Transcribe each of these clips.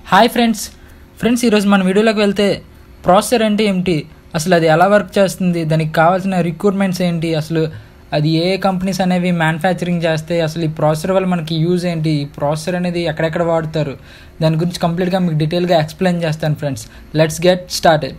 hi friends friends ఈరోజు మన వీడియోలోకి వెళ్తే ప్రాసెసర్ అంటే ఏమిటి అసలు అది ఎలా వర్క్ చేస్తుంది దానికి కావాల్సిన రిక్రూట్మెంట్స్ ఏంటి అసలు అది ఏ కంపెనీస్ అనేవి మ్యానుఫ్యాక్చరింగ్ చేస్తాయి అసలు ఈ ప్రాసెసర్ వల్ల మనకి యూజ్ ఏంటి ఈ ప్రాసెసర్ అనేది ఎక్కడెక్కడ వాడతారు దాని గురించి కంప్లీట్గా మీకు డీటెయిల్గా ఎక్స్ప్లెయిన్ చేస్తాను friends let's get started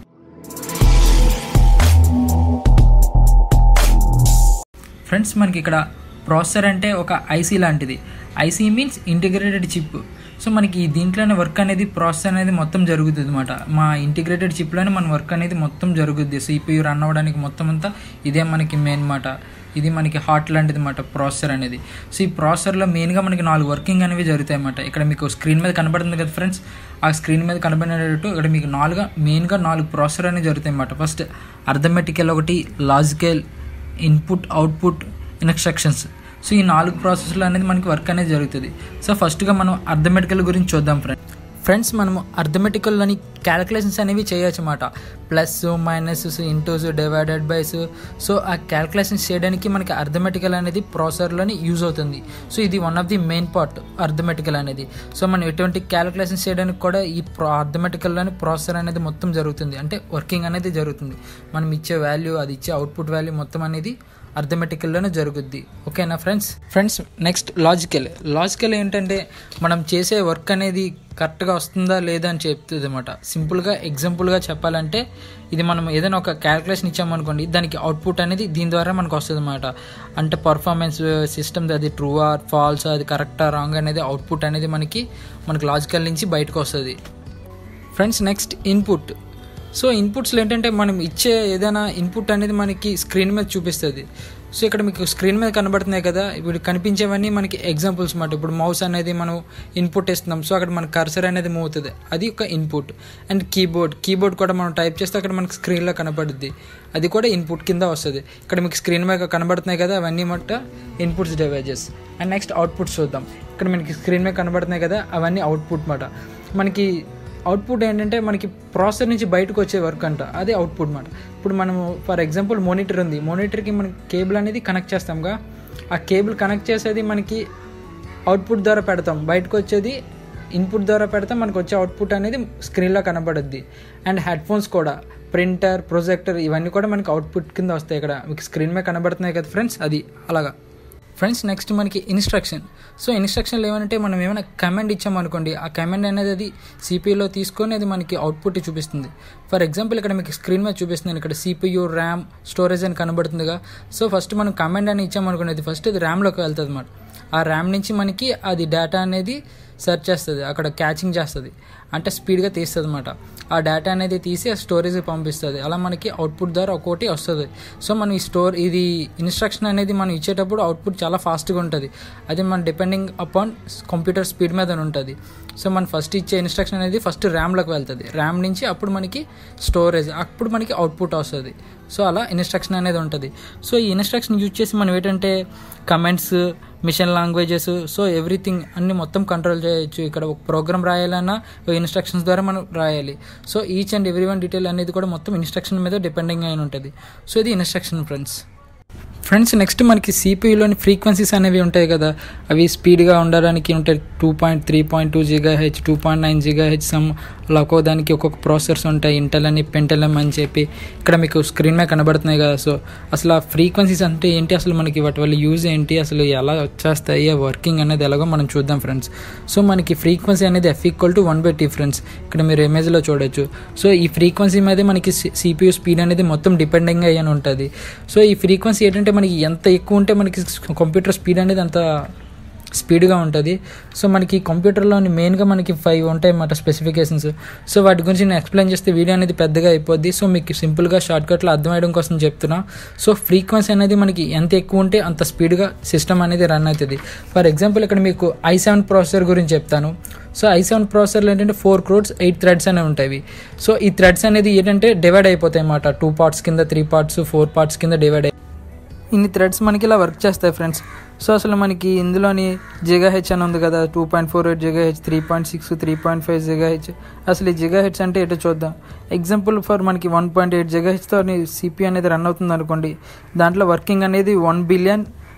friends మనకి ఇక్కడ ప్రాసెసర్ అంటే ఒక ఐసీ లాంటిది IC means integrated chip so మనకి దీంట్లోనే వర్క్ అనేది ప్రాసెస్ అనేది మొత్తం జరుగుతుంది అనమాట మా ఇంటిగ్రేటెడ్ చిప్లోనే మన వర్క్ అనేది మొత్తం జరుగుద్ది సిపియు రన్ అవ్వడానికి మొత్తం అంతా ఇదే మనకి మెయిన్ మాట ఇది మనకి హార్ట్ లాంటిది అనమాట ప్రాసెసర్ అనేది సో ఈ ప్రాసెసర్లో మెయిన్గా మనకి నాలుగు వర్కింగ్ అనేవి జరుగుతాయి అన్నమాట ఇక్కడ మీకు స్క్రీన్ మీద కనబడుతుంది కదా ఫ్రెండ్స్ ఆ స్క్రీన్ మీద కనబడినట్టు ఇక్కడ మీకు నాలుగు మెయిన్గా నాలుగు ప్రాసెసర్ అనేవి జరుగుతాయి అన్నమాట ఫస్ట్ అర్థమెటికల్ ఒకటి logical input output instructions so ఈ నాలుగు ప్రాసెస్లు అనేది మనకి వర్క్ అనేది జరుగుతుంది సో ఫస్ట్గా మనం అర్థమెటికల్ గురించి చూద్దాం ఫ్రెండ్స్ ఫ్రెండ్స్ మనము అర్థమెటికల్లోని క్యాలిక్యులేషన్స్ అనేవి చేయొచ్చు అన్నమాట ప్లస్ మైనస్ ఇంటూస్ డివైడెడ్ బైస్ సో ఆ క్యాలిక్యులేషన్స్ చేయడానికి మనకి అర్థమెటికల్ అనేది ప్రాసెసర్లోని యూజ్ అవుతుంది సో ఇది one of the main part arithmetical అనేది సో మనం ఎటువంటి క్యాలిక్యులేషన్స్ చేయడానికి కూడా ఈ ప్రో అర్థమెటికల్లోని ప్రాసెసర్ అనేది మొత్తం జరుగుతుంది అంటే వర్కింగ్ అనేది జరుగుతుంది మనం ఇచ్చే వాల్యూ అది ఇచ్చే అవుట్పుట్ వాల్యూ మొత్తం అనేది అర్థమెటికల్లోనే జరుగుద్ది ఓకేనా friends friends next logical logical ఏంటంటే మనం చేసే వర్క్ అనేది కరెక్ట్గా వస్తుందా లేదా అని చెప్తుంది అనమాట సింపుల్గా ఎగ్జాంపుల్గా చెప్పాలంటే ఇది మనం ఏదైనా ఒక క్యాలిక్యులేషన్ ఇచ్చామనుకోండి దానికి అవుట్పుట్ అనేది దీని ద్వారా మనకు వస్తుంది అనమాట అంటే పర్ఫార్మెన్స్ సిస్టమ్ అది ట్రూ ఆర్ ఫాల్స్ అది కరెక్టా రాంగ్ అనేది అవుట్పుట్ అనేది మనకి మనకి లాజికల్ నుంచి బయటకు వస్తుంది ఫ్రెండ్స్ నెక్స్ట్ ఇన్పుట్ సో ఇన్పుట్స్లో ఏంటంటే మనం ఇచ్చే ఏదైనా ఇన్పుట్ అనేది మనకి స్క్రీన్ మీద చూపిస్తుంది సో ఇక్కడ మీకు స్క్రీన్ మీద కనబడుతున్నాయి కదా ఇప్పుడు కనిపించేవన్నీ మనకి ఎగ్జాంపుల్స్ అన్నమాట ఇప్పుడు మౌస్ అనేది మనం ఇన్పుట్ ఇస్తున్నాం సో అక్కడ మన కర్సర్ అనేది మూవ్ అవుతుంది అది ఒక ఇన్పుట్ అండ్ కీబోర్డ్ కీబోర్డ్ కూడా మనం టైప్ చేస్తే అక్కడ మనకి స్క్రీన్లో కనబడుద్ది అది కూడా ఇన్పుట్ కింద వస్తుంది ఇక్కడ మీకు స్క్రీన్ మీద కనబడుతున్నాయి కదా అవన్నీ మట్ట input devices and next outputs చూద్దాం ఇక్కడ మనకి స్క్రీన్ మీద కనబడుతున్నాయి కదా అవన్నీ అవుట్పుట్ మాట మనకి అవుట్పుట్ ఏంటంటే మనకి ప్రాసెసర్ నుంచి బయటకు వచ్చే వర్క్ అంట అదే అవుట్పుట్ మాట ఇప్పుడు మనము ఫర్ ఎగ్జాంపుల్ మోనిటర్ ఉంది మోనిటర్కి మనకి కేబుల్ అనేది కనెక్ట్ చేస్తాంగా ఆ కేబుల్ కనెక్ట్ చేసేది మనకి అవుట్పుట్ ద్వారా పెడతాం బయటకు వచ్చేది ఇన్పుట్ ద్వారా పెడతాం మనకు వచ్చే అవుట్పుట్ అనేది స్క్రీన్లో కనబడుద్ది అండ్ హెడ్ ఫోన్స్ కూడా ప్రింటర్ ప్రొజెక్టర్ ఇవన్నీ కూడా మనకి అవుట్పుట్ కింద వస్తాయి ఇక్కడ మీకు స్క్రీన్ మీద కనబడుతున్నాయి కదా ఫ్రెండ్స్ అది అలాగా ఫ్రెండ్స్ నెక్స్ట్ మనకి ఇన్స్ట్రక్షన్ సో ఇన్స్ట్రక్షన్లు ఏమంటే మనం ఏమైనా కమాండ్ ఇచ్చామనుకోండి ఆ కమాండ్ అనేది అది సిపియూలో తీసుకొని అది మనకి అవుట్పుట్ చూపిస్తుంది ఫర్ ఎగ్జాంపుల్ ఇక్కడ మీకు స్క్రీన్ మీద చూపిస్తుంది ఇక్కడ సిపియూ ర్యామ్ స్టోరేజ్ అని కనబడుతుందిగా సో ఫస్ట్ మనం కమాండ్ అని ఇచ్చామనుకోండి అది ఫస్ట్ అది ర్యామ్లోకి వెళ్తుంది అనమాట ఆ ర్యామ్ నుంచి మనకి అది డేటా అనేది సెర్చ్ చేస్తుంది అక్కడ క్యాచింగ్ చేస్తుంది అంటే స్పీడ్గా తీస్తుంది అనమాట ఆ డేటా అనేది తీసి ఆ స్టోరేజ్కి పంపిస్తుంది అలా మనకి అవుట్పుట్ ద్వారా ఒక్కోటి వస్తుంది సో మనం ఈ స్టోర్ ఇది ఇన్స్ట్రక్షన్ అనేది మనం ఇచ్చేటప్పుడు అవుట్పుట్ చాలా ఫాస్ట్గా ఉంటుంది అది మన డిపెండింగ్ అపాన్ కంప్యూటర్ స్పీడ్ మీద ఉంటుంది సో మనం ఫస్ట్ ఇచ్చే ఇన్స్ట్రక్షన్ అనేది ఫస్ట్ ర్యామ్లోకి వెళ్తుంది ర్యామ్ నుంచి అప్పుడు మనకి స్టోరేజ్ అప్పుడు మనకి అవుట్పుట్ వస్తుంది సో అలా ఇన్స్ట్రక్షన్ అనేది ఉంటుంది సో ఈ ఇన్స్ట్రక్షన్ యూజ్ చేసి మనం ఏంటంటే comments machine languages so everything అన్ని మొత్తం కంట్రోల్ చేయొచ్చు ఇక్కడ ఒక ప్రోగ్రామ్ రాయాలన్నా ఇన్స్ట్రక్షన్స్ ద్వారా మనం రాయాలి so each and every one detail అనేది కూడా మొత్తం ఇన్స్ట్రక్షన్ మీద డిపెండింగ్ అయిన ఉంటుంది సో ఇది ఇన్స్ట్రక్షన్ ఫ్రెండ్స్ ఫ్రెండ్స్ నెక్స్ట్ మనకి సిపియూలోని ఫ్రీక్వెన్సీస్ అనేవి ఉంటాయి కదా అవి స్పీడ్గా ఉండడానికి ఉంటాయి two point three point two giga H two point nine giga H some అలా ఒక్కో దానికి ఒక్కొక్క ప్రాసెసర్స్ ఉంటాయి ఇంటెల్ అని పెంటెలం అని చెప్పి ఇక్కడ మీకు స్క్రీన్ మీద కనబడుతున్నాయి కదా సో అసలు ఆ ఫ్రీక్వెన్సీస్ అంటే ఏంటి అసలు మనకి వాటి వల్ల యూజ్ ఏంటి అసలు ఎలా వచ్చేస్తాయి ఆ వర్కింగ్ అనేది ఎలాగో మనం చూద్దాం ఫ్రెండ్స్ సో మనకి ఫ్రీక్వెన్సీ అనేది F equal to one by T friends ఇక్కడ మీరు ఇమేజ్లో చూడొచ్చు సో ఈ ఫ్రీక్వెన్సీ మీదే మనకి సిపియూ స్పీడ్ అనేది మొత్తం డిపెండింగ్ అయ్యి ఉంటుంది సో ఈ ఫ్రీక్వెన్సీ ఏంటంటే మనకి ఎంత ఎక్కువ ఉంటే మనకి కంప్యూటర్ స్పీడ్ అనేది అంత స్పీడ్గా ఉంటుంది సో మనకి కంప్యూటర్లోని మెయిన్గా మనకి ఫైవ్ ఉంటాయి అన్నమాట స్పెసిఫికేషన్స్ సో వాటి గురించి నేను ఎక్స్ప్లెయిన్ చేస్తే వీడియో అనేది పెద్దగా అయిపోద్ది సో మీకు సింపుల్గా షార్ట్కట్లో అర్థమయ్యడం కోసం చెప్తున్నా సో ఫ్రీక్వెన్సీ అనేది మనకి ఎంత ఎక్కువ ఉంటే అంత స్పీడ్గా సిస్టమ్ అనేది రన్ అవుతుంది ఫర్ ఎగ్జాంపుల్ ఇక్కడ మీకు ఐ సెవెన్ ప్రాసెసర్ గురించి చెప్తాను సో ఐ సెవెన్ ప్రాసెసర్లు ఏంటంటే ఫోర్ క్రోడ్స్ ఎయిట్ థ్రెడ్స్ అనేవి ఉంటాయి సో ఈ థ్రెడ్స్ అనేది ఏంటంటే డివైడ్ అయిపోతాయి అన్నమాట టూ పార్ట్స్ కింద త్రీ పార్ట్స్ ఫోర్ పార్ట్స్ కింద డివైడ్ అయ్యి ఇన్ని థ్రెడ్స్ మనకి ఇలా వర్క్ చేస్తాయి ఫ్రెండ్స్ సో అసలు మనకి ఇందులోని జిగా హెచ్ అని ఉంది కదా two point four eight giga H three point six three point five giga H అసలు ఈ జిగా హెచ్ అంటే ఎటో చూద్దాం ఎగ్జాంపుల్ ఫర్ మనకి వన్ పాయింట్ ఎయిట్ జిగా హెచ్తో సిపి అనేది రన్ అవుతుంది అనుకోండి దాంట్లో వర్కింగ్ అనేది one billion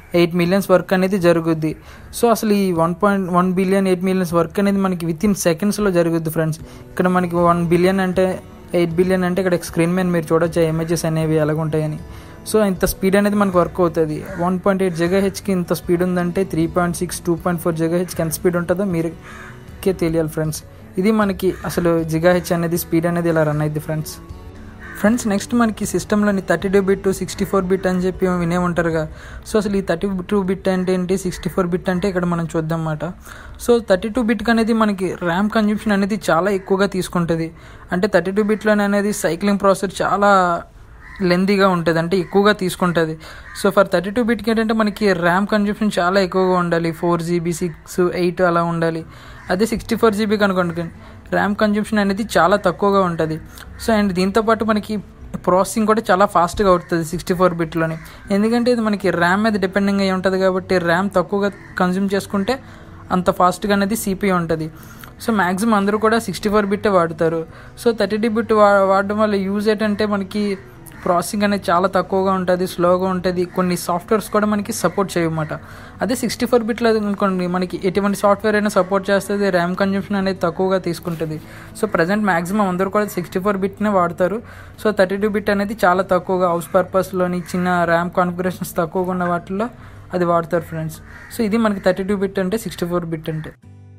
eight millions work అనేది జరుగుద్ది సో అసలు ఈ one point one billion eight millions work అనేది మనకి విత్ ఇన్ సెకండ్స్లో జరుగుద్ది ఫ్రెండ్స్ ఇక్కడ మనకి వన్ బిలియన్ అంటే ఎయిట్ బిలియన్ అంటే ఇక్కడ స్క్రీన్ మీద మీరు చూడొచ్చు ఇమేజెస్ అనేవి ఎలాగుంటాయని సో ఇంత స్పీడ్ అనేది మనకు వర్క్ అవుతుంది వన్ పాయింట్ ఎయిట్ జెగా హెచ్కి ఇంత స్పీడ్ ఉందంటే three point six two point four giga హెచ్కి ఎంత స్పీడ్ ఉంటుందో మీరుకే తెలియాలి ఫ్రెండ్స్ ఇది మనకి అసలు జిగా హెచ్ అనేది స్పీడ్ అనేది ఇలా రన్ అయింది ఫ్రెండ్స్ ఫ్రెండ్స్ నెక్స్ట్ మనకి సిస్టంలోని thirty two bit sixty four bit అని చెప్పి వినే ఉంటారుగా సో అసలు ఈ థర్టీ టూ బిట్ అంటే ఏంటి సిక్స్టీ ఫోర్ బిట్ అంటే ఇక్కడ మనం చూద్దాం అన్నమాట సో థర్టీ టూ బిట్ అనేది మనకి ర్యామ్ కన్జ్యూప్షన్ అనేది చాలా ఎక్కువగా తీసుకుంటుంది అంటే థర్టీ టూ బిట్లోనే అనేది సైక్లింగ్ ప్రాసెస్ చాలా లెందీగా ఉంటుంది అంటే ఎక్కువగా తీసుకుంటుంది సో ఫర్ థర్టీ టూ బిట్కి ఏంటంటే మనకి ర్యామ్ కన్జ్యూప్షన్ చాలా ఎక్కువగా ఉండాలి ఫోర్ జీబీ సిక్స్ ఎయిట్ అలా ఉండాలి అదే సిక్స్టీ ఫోర్ జీబీ కనుకోండి ర్యామ్ కన్జ్యూప్షన్ అనేది చాలా తక్కువగా ఉంటుంది సో అండ్ దీంతోపాటు మనకి ప్రాసెసింగ్ కూడా చాలా ఫాస్ట్గా అవుతుంది సిక్స్టీ ఫోర్ బిట్లోని ఎందుకంటే ఇది మనకి ర్యామ్ మీద డిపెండింగ్ అయి ఉంటుంది కాబట్టి ర్యామ్ తక్కువగా కన్జ్యూమ్ చేసుకుంటే అంత ఫాస్ట్గా అనేది సిపి ఉంటుంది సో మ్యాక్సిమం అందరూ కూడా సిక్స్టీ ఫోర్ బిట్టే వాడతారు సో థర్టీ టూ బిట్ వా వాడడం వల్ల యూజ్ ఏంటంటే మనకి ప్రాసెసింగ్ అనేది చాలా తక్కువగా ఉంటుంది స్లోగా ఉంటుంది కొన్ని సాఫ్ట్వేర్స్ కూడా మనకి సపోర్ట్ చేయమాట అదే సిక్స్టీ ఫోర్ బిట్లో అనుకోండి మనకి ఎటువంటి సాఫ్ట్వేర్ అయినా సపోర్ట్ చేస్తుంది ర్యామ్ కన్జంప్షన్ అనేది తక్కువగా తీసుకుంటుంది సో ప్రజెంట్ మ్యాక్సిమం అందరూ కూడా సిక్స్టీ ఫోర్ బిట్నే వాడతారు సో థర్టీ టూ బిట్ అనేది చాలా తక్కువగా హౌస్ పర్పస్లోని చిన్న ర్యామ్ కాన్ఫిగరేషన్స్ తక్కువగా ఉన్న వాటిల్లో అది వాడతారు ఫ్రెండ్స్ సో ఇది మనకి థర్టీ టూ బిట్ అంటే సిక్స్టీ ఫోర్ బిట్ అంటే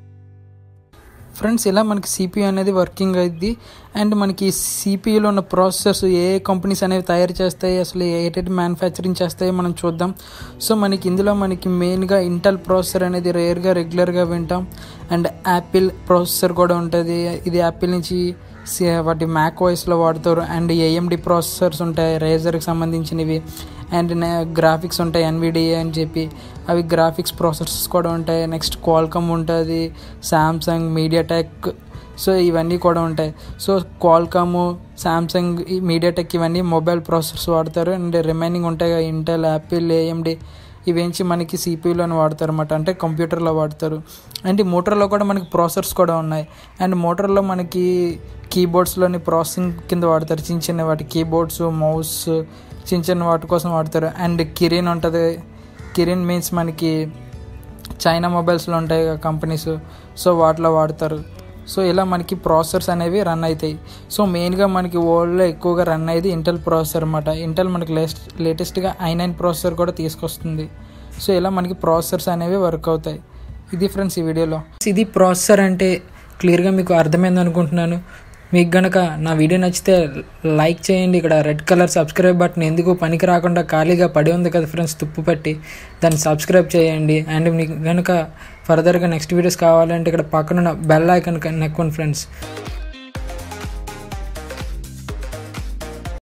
ఫ్రెండ్స్ ఇలా మనకి సిపియూ అనేది వర్కింగ్ అయింది అండ్ మనకి సిపియూలో ఉన్న ప్రాసెసర్స్ ఏ ఏ కంపెనీస్ అనేవి తయారు చేస్తాయి అసలు ఏటేటి మ్యానుఫ్యాక్చరింగ్ చేస్తాయో మనం చూద్దాం సో మనకి ఇందులో మనకి మెయిన్గా ఇంటెల్ ప్రాసెసర్ అనేది రేర్గా రెగ్యులర్గా వింటాం అండ్ యాపిల్ ప్రాసెసర్ కూడా ఉంటుంది ఇది యాపిల్ నుంచి వాటి మ్యాక్ వాయిస్లో వాడతారు అండ్ ఏఎండి ప్రాసెసర్స్ ఉంటాయి రేజర్కి సంబంధించినవి అండ్ గ్రాఫిక్స్ ఉంటాయి ఎన్విడిఏ అని చెప్పి అవి గ్రాఫిక్స్ ప్రాసెసర్స్ కూడా ఉంటాయి నెక్స్ట్ క్వాల్కమ్ ఉంటుంది శాంసంగ్ మీడియాటెక్ సో ఇవన్నీ కూడా ఉంటాయి సో క్వాల్కమ్ శాంసంగ్ మీడియాటెక్ ఇవన్నీ మొబైల్ ప్రాసెసర్స్ వాడతారు అండ్ రిమైనింగ్ ఉంటాయి ఇంటెల్ యాపిల్ ఏఎండి ఇవేంచి మనకి సిపియూలోని వాడతారు అనమాట అంటే కంప్యూటర్లో వాడతారు అండ్ మోటార్లో కూడా మనకి ప్రాసెసర్స్ కూడా ఉన్నాయి అండ్ మోటార్లో మనకి కీబోర్డ్స్లోని ప్రాసెసింగ్ కింద వాడతారు చిన్న చిన్న వాటి కీబోర్డ్స్ మౌస్ చిన్న చిన్న వాటి కోసం వాడతారు అండ్ కిరిన్ ఉంటుంది కిరిన్ మీన్స్ మనకి చైనా మొబైల్స్లో ఉంటాయి కంపెనీస్ సో వాటిలో వాడతారు సో ఇలా మనకి ప్రాసెసర్స్ అనేవి రన్ అవుతాయి సో మెయిన్గా మనకి వరల్డ్లో ఎక్కువగా రన్ అయ్యేది ఇంటెల్ ప్రాసెసర్ అనమాట ఇంటెల్ మనకి లేటెస్ట్ లేటెస్ట్గా ఐ నైన్ ప్రాసెసర్ కూడా తీసుకొస్తుంది సో ఇలా మనకి ప్రాసెసర్స్ అనేవి వర్క్ అవుతాయి ఇది ఫ్రెండ్స్ ఈ వీడియోలో ఇది ప్రాసెసర్ అంటే క్లియర్గా మీకు అర్థమైంది అనుకుంటున్నాను మీకు గనక నా వీడియో నచ్చితే లైక్ చేయండి ఇక్కడ రెడ్ కలర్ సబ్స్క్రైబ్ బటన్ ఎందుకు పనికి రాకుండా ఖాళీగా పడి ఉంది కదా ఫ్రెండ్స్ తుప్పు పట్టి దాన్ని సబ్స్క్రైబ్ చేయండి అండ్ మీకు కనుక ఫర్దర్గా నెక్స్ట్ వీడియోస్ కావాలంటే ఇక్కడ పక్కన బెల్ ఐకన్ నెక్కోండి ఫ్రెండ్స్